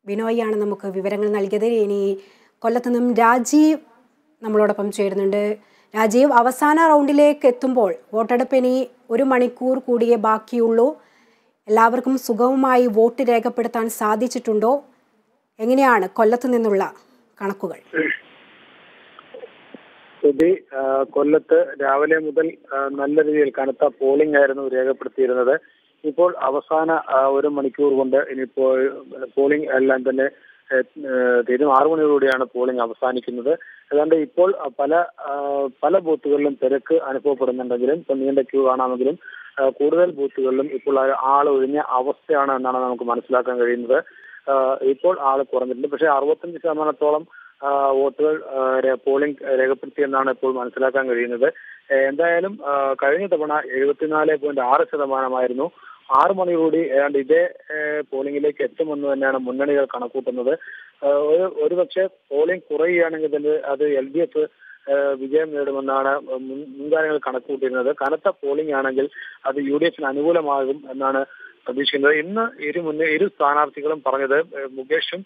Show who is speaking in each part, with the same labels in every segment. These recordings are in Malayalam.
Speaker 1: ബിനോയിയാണ് നമുക്ക് വിവരങ്ങൾ നൽകിയത് ഇനി കൊല്ലത്തു നിന്നും രാജീവ് നമ്മളോടൊപ്പം ചേരുന്നുണ്ട് രാജീവ് അവസാന റൗണ്ടിലേക്ക് എത്തുമ്പോൾ വോട്ടെടുപ്പ് ഇനി ഒരു മണിക്കൂർ കൂടിയേ ബാക്കിയുള്ളൂ എല്ലാവർക്കും സുഗമമായി വോട്ട് രേഖപ്പെടുത്താൻ സാധിച്ചിട്ടുണ്ടോ എങ്ങനെയാണ് കൊല്ലത്തു നിന്നുള്ള കണക്കുകൾ
Speaker 2: ശ്രുതി ആ, കൊല്ലത്ത് രാവിലെ മുതൽ ആ, നല്ല രീതിയിൽ കനത്ത പോളിംഗ് ആയിരുന്നു രേഖപ്പെടുത്തിയിരുന്നത് ഇപ്പോൾ അവസാന ആ, ഒരു മണിക്കൂർ കൊണ്ട് ഇനിയിപ്പോൾ പോളിംഗ് എല്ലാം തന്നെ ഏ, ഏ, തീരും ആറു മണിയോടുകൂടിയാണ് പോളിംഗ് അവസാനിക്കുന്നത് ഏതാണ്ട് ഇപ്പോൾ പല ആ, പല ബൂത്തുകളിലും തിരക്ക് അനുഭവപ്പെടുന്നുണ്ടെങ്കിലും ഇപ്പൊ നീണ്ട ക്യൂ കാണാമെങ്കിലും ആ, കൂടുതൽ ബൂത്തുകളിലും ഇപ്പോൾ ആ- ആൾ ഒഴിഞ്ഞ അവസ്ഥയാണ് എന്നാണ് നമുക്ക് മനസ്സിലാക്കാൻ കഴിയുന്നത് ആ, ഇപ്പോൾ ആൾ കുറഞ്ഞിട്ടുണ്ട് പക്ഷേ അറുപത്തഞ്ച് ശതമാനത്തോളം ആ, വോട്ടുകൾ ആ, രേ- പോളിംഗ് രേഖപ്പെടുത്തിയെന്നാണ് ഇപ്പോൾ മനസ്സിലാക്കാൻ കഴിയുന്നത് ഏ, എന്തായാലും ആ, കഴിഞ്ഞ തവണ എഴുപത്തിനാല് പോയിന്റ് ആറ് ശതമാനമായിരുന്നു ആറ് മണിയോടുകൂടി ഏതാണ്ട് ഇതേ ഏ, പോളിംഗിലേക്ക് എത്തുമെന്ന് തന്നെയാണ് മുന്നണികൾ കണക്കൂട്ടുന്നത് ആ, ഒരു ഒരുപക്ഷെ പോളിംഗ് കുറയുകയാണെങ്കിൽ തന്നെ അത് എൽ ഡി എഫ് വിജയം നേടുമെന്നാണ് മുൻ- മുൻകാലങ്ങൾ കണക്കുകൂട്ടിയിരുന്നത് കനത്ത പോളിംഗ് ആണെങ്കിൽ അത് യു ഡി എഫിന് അനുകൂലമാകും എന്നാണ് പ്രതീക്ഷിക്കുന്നത് ഇന്ന് ഇരു മുന്നേ ഇരു സ്ഥാനാർത്ഥികളും പറഞ്ഞത് ഏ, മുകേഷും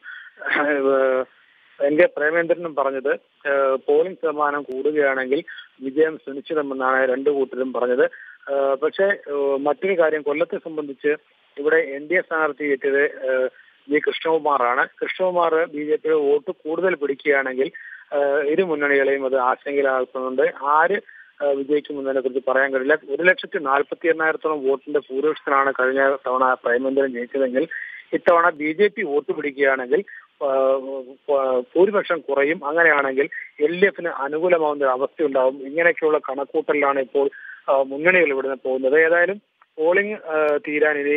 Speaker 2: ഏഹ്, എൻ കെ പ്രേമേന്ദ്രനും പറഞ്ഞത് ഏഹ്, പോളിംഗ് ശതമാനം കൂടുകയാണെങ്കിൽ വിജയം സുനിശ്ചിതമെന്നാണ് രണ്ടു കൂട്ടരും പറഞ്ഞത് ഏഹ്, പക്ഷേ ഏഹ്, മറ്റൊരു കാര്യം കൊല്ലത്തെ സംബന്ധിച്ച് ഇവിടെ എൻ ഡി എ സ്ഥാനാർത്ഥി എത്തിയത് ഏഹ്, ജി കൃഷ്ണകുമാറാണ് കൃഷ്ണകുമാർ ബി ജെ പിയുടെ വോട്ട് കൂടുതൽ പിടിക്കുകയാണെങ്കിൽ ഏഹ്, ഇരു മുന്നണികളെയും അത് ആശങ്കയിലാക്കുന്നുണ്ട് ആര് ഏഹ്, വിജയിക്കുമെന്നതിനെ കുറിച്ച് പറയാൻ കഴിയില്ല ഒരു ലക്ഷത്തി നാൽപ്പത്തി എണ്ണായിരത്തോളം വോട്ടിന്റെ ഭൂരിപക്ഷത്തിനാണ് കഴിഞ്ഞ തവണ പ്രേമേന്ദ്രൻ ജയിച്ചതെങ്കിൽ ഇത്തവണ ബി ജെ പി വോട്ട് പിടിക്കുകയാണെങ്കിൽ ആ, ആ, ഭൂരിപക്ഷം കുറയും അങ്ങനെയാണെങ്കിൽ എൽ ഡി എഫിന് അനുകൂലമാവുന്ന ഒരു അവസ്ഥയുണ്ടാവും ഇങ്ങനെയൊക്കെയുള്ള കണക്കൂട്ടലിലാണ് ഇപ്പോൾ ആ, മുന്നണികൾ ഇവിടുന്ന് പോകുന്നത് ഏതായാലും പോളിംഗ് ആ, തീരാൻ ഇനി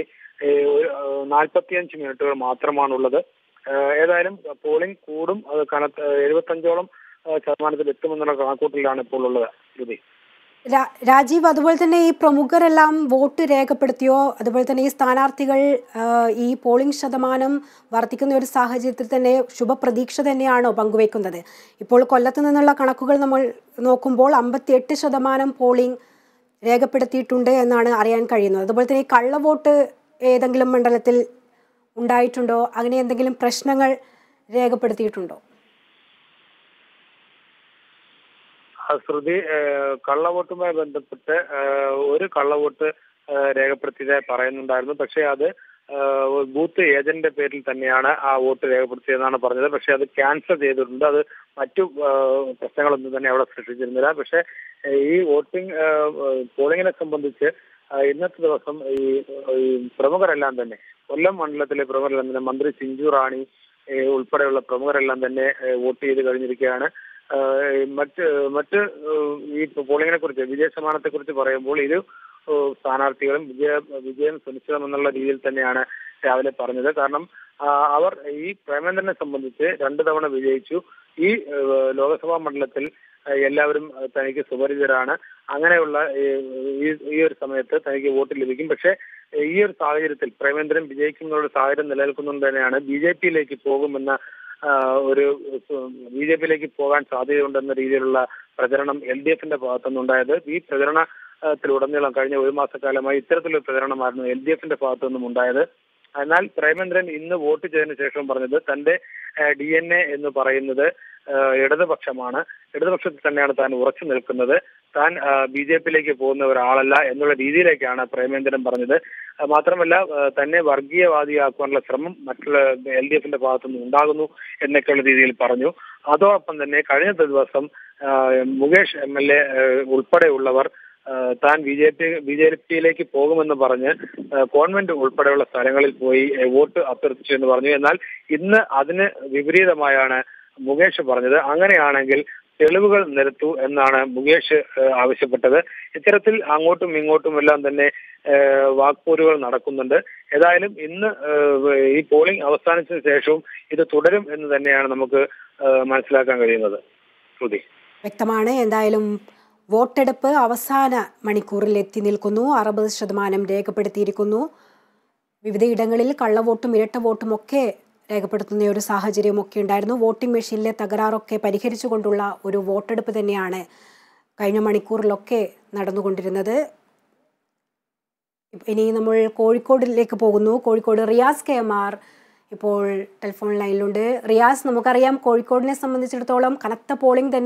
Speaker 2: നാൽപ്പത്തിയഞ്ച് മിനിറ്റുകൾ മാത്രമാണുള്ളത് ആ, ഏതായാലും പോളിംഗ് കൂടും അത് കനത്ത എഴുപത്തഞ്ചോളം ആ, ശതമാനത്തിൽ എത്തുമെന്നുള്ള കണക്കൂട്ടലിലാണ് ഇപ്പോൾ ഉള്ളത് ശ്രുതി
Speaker 1: രാ- രാജീവ് അതുപോലെ തന്നെ ഈ പ്രമുഖരെല്ലാം വോട്ട് രേഖപ്പെടുത്തിയോ അതുപോലെ തന്നെ ഈ സ്ഥാനാർത്ഥികൾ ആ, ഈ പോളിംഗ് ശതമാനം വർദ്ധിക്കുന്ന ഒരു സാഹചര്യത്തിൽ തന്നെ ശുഭപ്രതീക്ഷ തന്നെയാണോ പങ്കുവയ്ക്കുന്നത് ഇപ്പോൾ കൊല്ലത്ത് നിന്നുള്ള കണക്കുകൾ നമ്മൾ നോക്കുമ്പോൾ അമ്പത്തിയെട്ട് ശതമാനം പോളിംഗ് രേഖപ്പെടുത്തിയിട്ടുണ്ട് എന്നാണ് അറിയാൻ കഴിയുന്നത് അതുപോലെ തന്നെ ഈ കള്ളവോട്ട് ഏതെങ്കിലും മണ്ഡലത്തിൽ ഉണ്ടായിട്ടുണ്ടോ അങ്ങനെ എന്തെങ്കിലും പ്രശ്നങ്ങൾ രേഖപ്പെടുത്തിയിട്ടുണ്ടോ
Speaker 2: ആ, ശ്രുതി ഏഹ്, കള്ളവോട്ടുമായി ബന്ധപ്പെട്ട് ഏഹ്, ഒരു കള്ളവോട്ട് ഏഹ്, രേഖപ്പെടുത്തിയതായി പറയുന്നുണ്ടായിരുന്നു പക്ഷേ അത് ഏഹ്, ഒരു ബൂത്ത് ഏജന്റിന്റെ പേരിൽ തന്നെയാണ് ആ വോട്ട് രേഖപ്പെടുത്തിയതെന്നാണ് പറഞ്ഞത് പക്ഷേ അത് ക്യാൻസൽ ചെയ്തിട്ടുണ്ട് അത് മറ്റു ഏഹ്, പ്രശ്നങ്ങളൊന്നും തന്നെ അവിടെ സൃഷ്ടിച്ചിരുന്നില്ല പക്ഷേ ഏഹ്, ഈ വോട്ടിംഗ് ഏഹ്, പോളിംഗിനെ സംബന്ധിച്ച് ഏഹ്, ഇന്നത്തെ ദിവസം ഈ ഈ പ്രമുഖരെല്ലാം തന്നെ കൊല്ലം മണ്ഡലത്തിലെ പ്രമുഖരെല്ലാം തന്നെ മന്ത്രി ചിഞ്ചു റാണി ഏഹ്, ഉൾപ്പെടെയുള്ള പ്രമുഖരെല്ലാം തന്നെ ഏഹ്, വോട്ട് ചെയ്ത് കഴിഞ്ഞിരിക്കുകയാണ് ഏഹ് മറ്റ് മറ്റ് ഏഹ് ഈ പോളിംഗിനെ കുറിച്ച് വിജയ ശതമാനത്തെ കുറിച്ച് പറയുമ്പോൾ ഇരു ഏഹ് സ്ഥാനാർത്ഥികളും വിജയ വിജയം സുനിശ്ചിതമെന്നുള്ള രീതിയിൽ തന്നെയാണ് രാവിലെ പറഞ്ഞത് കാരണം ആ, അവർ ഈ പ്രേമേന്ദ്രനെ സംബന്ധിച്ച് രണ്ടു തവണ വിജയിച്ചു ഈ ഏഹ് ലോക്സഭാ മണ്ഡലത്തിൽ ഏഹ് എല്ലാവരും ഏഹ് തനിക്ക് സുപരിചിതരാണ് അങ്ങനെയുള്ള ഏഹ് ഈ ഈ ഒരു സമയത്ത് തനിക്ക് വോട്ട് ലഭിക്കും പക്ഷേ ഈ ഒരു സാഹചര്യത്തിൽ പ്രേമേന്ദ്രൻ വിജയിക്കുന്ന ഒരു സാഹചര്യം നിലനിൽക്കുന്നുണ്ട് തന്നെയാണ് ബി ജെ പിയിലേക്ക് പോകുമെന്ന ആ, ഒരു ബി ജെ പിയിലേക്ക് പോകാൻ സാധ്യതയുണ്ടെന്ന രീതിയിലുള്ള പ്രചരണം എൽ ഡി എഫിന്റെ ഭാഗത്തുനിന്നുണ്ടായത് ഈ പ്രചരണത്തിലുടനീളം കഴിഞ്ഞ ഒരു മാസക്കാലമായി ഇത്തരത്തിലൊരു പ്രചരണമായിരുന്നു എൽ ഡി എഫിന്റെ ഭാഗത്തു നിന്നും ഉണ്ടായത് എന്നാൽ പ്രേമേന്ദ്രൻ ഇന്ന് വോട്ട് ചെയ്തതിനു ശേഷം പറഞ്ഞത് തന്റെ ഡി എൻ എ എന്ന് പറയുന്നത് ആ, ഇടതുപക്ഷമാണ് ഇടതുപക്ഷത്തിൽ തന്നെയാണ് താൻ ഉറച്ചു നിൽക്കുന്നത് താൻ ബി ജെ പിയിലേക്ക് പോകുന്ന ഒരാളല്ല എന്നുള്ള രീതിയിലേക്കാണ് പ്രേമേന്ദ്രൻ പറഞ്ഞത് ആ, മാത്രമല്ല ആ, തന്നെ വർഗീയവാദിയാക്കാനുള്ള ശ്രമം മറ്റുള്ള എൽ ഡി എഫിന്റെ ഭാഗത്തുനിന്ന് ഉണ്ടാകുന്നു എന്നൊക്കെയുള്ള രീതിയിൽ പറഞ്ഞു അതോടൊപ്പം തന്നെ കഴിഞ്ഞ ദിവസം ആ, മുകേഷ് എം എൽ എ ഉൾപ്പെടെയുള്ളവർ ആ, താൻ B J P B J പിയിലേക്ക് പോകുമെന്ന് പറഞ്ഞ് ആ, കോൺവെന്റ് ഉൾപ്പെടെയുള്ള സ്ഥലങ്ങളിൽ പോയി ആ, വോട്ട് അഭ്യർത്ഥിച്ചു എന്ന് പറഞ്ഞു എന്നാൽ ഇന്ന് അതിന് വിപരീതമായാണ് മുകേഷ് പറഞ്ഞത് അങ്ങനെയാണെങ്കിൽ തെളിവുകൾ നിരത്തൂ എന്നാണ് മുകേഷ് ആ, ആവശ്യപ്പെട്ടത് ഇത്തരത്തിൽ അങ്ങോട്ടും ഇങ്ങോട്ടും എല്ലാം തന്നെ ആ, വാക്പോരുകൾ നടക്കുന്നുണ്ട് ഏതായാലും ഇന്ന് ആ, ഈ പോളിംഗ് അവസാനിച്ചതിന് ശേഷവും ഇത് തുടരും എന്ന് തന്നെയാണ് നമുക്ക് ആ, മനസ്സിലാക്കാൻ കഴിയുന്നത് ശ്രുതി
Speaker 1: വ്യക്തമാണ് എന്തായാലും വോട്ടെടുപ്പ് അവസാന മണിക്കൂറിൽ എത്തി നിൽക്കുന്നു അറുപത് ശതമാനം രേഖപ്പെടുത്തിയിരിക്കുന്നു വിവിധയിടങ്ങളിൽ കള്ളവോട്ടും ഇരട്ട വോട്ടും ഒക്കെ രേഖപ്പെടുത്തുന്ന ഒരു സാഹചര്യമൊക്കെ ഉണ്ടായിരുന്നു വോട്ടിംഗ് മെഷീനിലെ തകരാറൊക്കെ പരിഹരിച്ചുകൊണ്ടുള്ള ഒരു വോട്ടെടുപ്പ് തന്നെയാണ് കഴിഞ്ഞ മണിക്കൂറിലൊക്കെ നടന്നുകൊണ്ടിരുന്നത് ഇനി നമ്മൾ കോഴിക്കോടിലേക്ക് പോകുന്നു Kozhikode Riyas K M R ഇപ്പോൾ ടെലിഫോൺ ലൈനിലുണ്ട് റിയാസ് നമുക്കറിയാം കോഴിക്കോടിനെ സംബന്ധിച്ചിടത്തോളം കനത്ത പോളിംഗ് തന്നെ